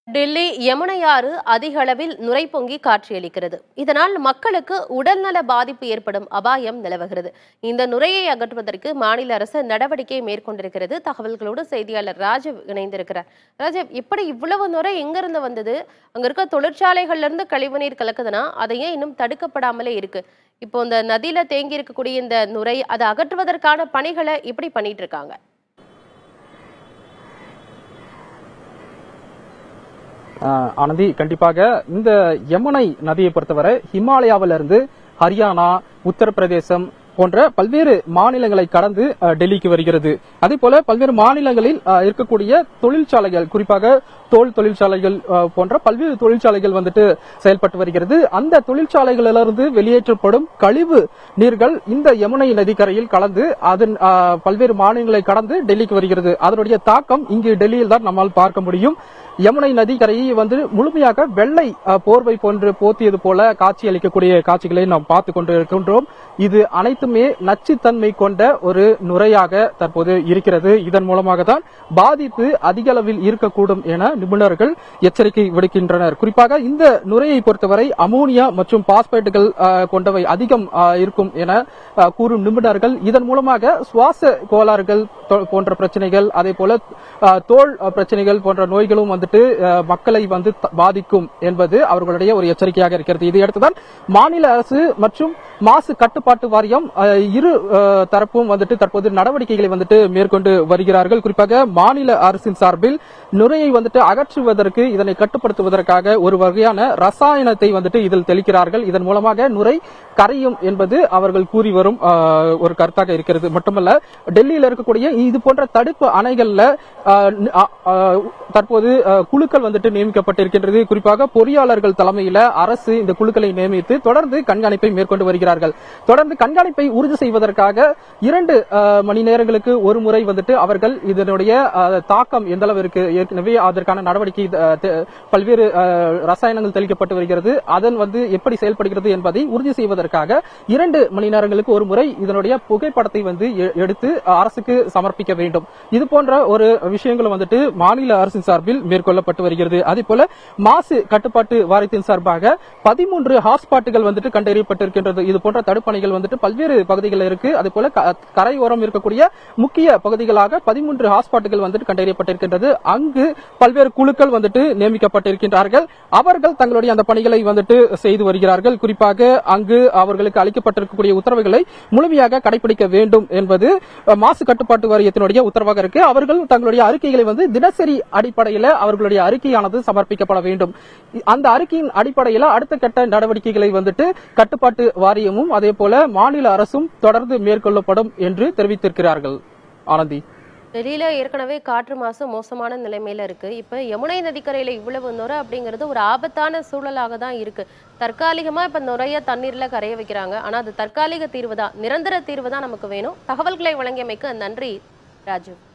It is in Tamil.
டெல்லி யமுனையாறு அதிக அளவில் நுரை பொங்கி காட்சியளிக்கிறது இதனால் மக்களுக்கு உடல்நல பாதிப்பு ஏற்படும் அபாயம் நிலவுகிறது இந்த நுரையை அகற்றுவதற்கு மாநில அரசு நடவடிக்கை மேற்கொண்டிருக்கிறது தகவல்களோடு செய்தியாளர் ராஜீவ் இணைந்திருக்கிறார் ராஜீவ் இப்படி இவ்வளவு நுரை எங்கிருந்து வந்தது அங்க இருக்க தொழிற்சாலைகள்ல இருந்து கழிவுநீர் கலக்குதுன்னா அதை ஏன் இன்னும் தடுக்கப்படாமலே இருக்கு இப்போ இந்த நதியில தேங்கி இருக்கக்கூடிய இந்த நுரை அதை அகற்றுவதற்கான பணிகளை எப்படி பண்ணிட்டு இருக்காங்க ஆஹ் ஆனந்தி கண்டிப்பாக இந்த யமுனை நதியை பொறுத்தவரை ஹிமாலயாவிலிருந்து ஹரியானா உத்தரப்பிரதேசம் போன்ற பல்வேறு மாநிலங்களை கடந்து ஆஹ், டெல்லிக்கு வருகிறது அதே போல பல்வேறு மாநிலங்களில் ஆஹ், இருக்கக்கூடிய தொழிற்சாலைகள் குறிப்பாக தோல் தொழிற்சாலைகள் ஆஹ், போன்ற பல்வேறு தொழிற்சாலைகள் வந்துட்டு செயல்பட்டு வருகிறது அந்த தொழிற்சாலைகளிலிருந்து வெளியேற்றப்படும் கழிவு நீர்கள் இந்த யமுனை நதிக்கரையில் கலந்து அதன் ஆஹ், பல்வேறு மாநிலங்களை கடந்து டெல்லிக்கு வருகிறது அதனுடைய தாக்கம் இங்கு டெல்லியில் தான் நம்மால் பார்க்க முடியும் யமுனை நதிக்கரையை வந்து முழுமையாக வெள்ளை அஹ், போர்வை போன்று போத்தியது போல காட்சி அளிக்கக்கூடிய காட்சிகளை நாம் பார்த்து கொண்டு இருக்கின்றோம் இது அனைத்துமே நச்சுத்தன்மை கொண்ட ஒரு நுரையாக தற்போது இருக்கிறது இதன் மூலமாக தான் பாதிப்பு அதிக அளவில் இருக்கக்கூடும் என நிபுணர்கள் எச்சரிக்கை விடுக்கின்றனர் குறிப்பாக இந்த நுரையை பொறுத்தவரை அமோனியா மற்றும் பாஸ்பேட்டுகள் அஹ், கொண்டவை அதிகம் அஹ், இருக்கும் என அஹ், கூறும் நிபுணர்கள் இதன் மூலமாக சுவாச கோளாறுகள் தொ- போன்ற பிரச்சனைகள் அதே போல அஹ், தோல் அஹ், பிரச்சனைகள் போன்ற நோய்களும் வந்துட்டு அஹ், மக்களை வந்து த- பாதிக்கும் என்பது அவர்களுடைய ஒரு எச்சரிக்கையாக இருக்கிறது இதையடுத்துதான் மாநில அரசு மற்றும் மாசு கட்டுப்பாட்டு வாரியம் அஹ், இரு அஹ், தரப்பும் வந்துட்டு தற்போது நடவடிக்கைகளை வந்துட்டு மேற்கொண்டு வருகிறார்கள் குறிப்பாக மாநில அரசின் சார்பில் நுரையை வந்துட்டு அகற்றுவதற்கு இதனை கட்டுப்படுத்துவதற்காக ஒரு வகையான ரசாயனத்தை வந்துட்டு இதில் தெளிக்கிறார்கள் இதன் மூலமாக நுரை கரையும் என்பது அவர்கள் கூறி வரும் அஹ், ஒரு கருத்தாக இருக்கிறது மட்டுமல்ல டெல்லியில் இருக்கக்கூடிய இது போன்ற தடுப்பு அணைகள்ல அஹ், ந- அ- அஹ், தற்போது அஹ், குழுக்கள் வந்துட்டு நியமிக்கப்பட்டிருக்கின்றது குறிப்பாக பொறியாளர்கள் தலைமையில அரசு இந்த குழுக்களை நியமித்து தொடர்ந்து கண்காணிப்பை மேற்கொண்டு வருகிறார்கள் தொடர்ந்து கண்காணிப்பை உறுதி செய்வதற்காக இரண்டு அஹ், மணி நேரங்களுக்கு ஒரு முறை வந்துட்டு அவர்கள் இதனுடைய அஹ், தாக்கம் எந்த அளவு இருக்கு ஏற்கனவே அதற்கான நடவடிக்கை அஹ், தெ- பல்வேறு அஹ், ரசாயனங்கள் தெளிக்கப்பட்டு வருகிறது அதன் வந்து எப்படி செயல்படுகிறது என்பதை உறுதி செய்வதற்காக இரண்டு மணி நேரங்களுக்கு ஒரு முறை இதனுடைய புகைப்படத்தை வந்து எ- எடுத்து அரசுக்கு சமர்ப்பிக்க வேண்டும் இது போன்ற ஒரு விஷயங்களும் வந்துட்டு மாநில அரசின் சார்பில் மேற்கொள்ளப்பட்டு வருகிறது அதே போல மாசு கட்டுப்பாட்டு வாரியத்தின் சார்பாக பதிமூன்று ஹாட்ஸ்பாட்டுகள் வந்துட்டு கண்டறியப்பட்டிருக்கின்றது இது போன்ற தடுப்பணைகள் வந்துட்டு பல்வேறு பகுதிகளில் இருக்கு அதே போல க- கரையோரம் இருக்கக்கூடிய முக்கிய பகுதிகளாக பதிமூன்று ஹாட்ஸ்பாட்டுகள் வந்துட்டு கண்டறியப்பட்டிருக்கின்றது அங்கு பல்வேறு குழுக்கள் வந்துட்டு நியமிக்கப்பட்டிருக்கின்றார்கள் அவர்கள் தங்களுடைய அந்த பணிகளை வந்துட்டு செய்து வருகிறார்கள் குறிப்பாக அங்கு அவர்களுக்கு அளிக்கப்பட்டிருக்கக்கூடிய உத்தரவுகளை முழுமையாக கடைபிடிக்க வேண்டும் என்பது அஹ், மாசு கட்டுப்பாட்டு வாரியத்தினுடைய உத்தரவாக இருக்கு அவர்கள் தங்களுடைய அறிக்கைகளை வந்து தினசரி அடிப்படையில் அவர்களுடைய அறிக்கையானது சமர்ப்பிக்கப்பட வேண்டும் இ- அந்த அறிக்கையின் அடிப்படையில் அடுத்த கட்ட நடவடிக்கைகளை வந்துட்டு கட்டுப்பாட்டு வாரியமும் அதே போல மாநில அரசும் தொடர்ந்து மேற்கொள்ளப்படும் என்று தெரிவித்திருக்கிறார்கள் ஆனந்தி டெல்லியில ஏற்கனவே காற்று மாசு மோசமான நிலைமையில இருக்கு இப்ப யமுனை நதிக்கரையில இவ்வளவு நுரை அப்படிங்கிறது ஒரு ஆபத்தான சூழலாக தான் இருக்கு தற்காலிகமா இப்ப நுரைய தண்ணீர்ல கரைய வைக்கிறாங்க ஆனா அது தற்காலிக தீர்வு தான் நிரந்தர தீர்வு தான் நமக்கு வேணும் தகவல்களை வழங்கியமைக்கு நன்றி ராஜு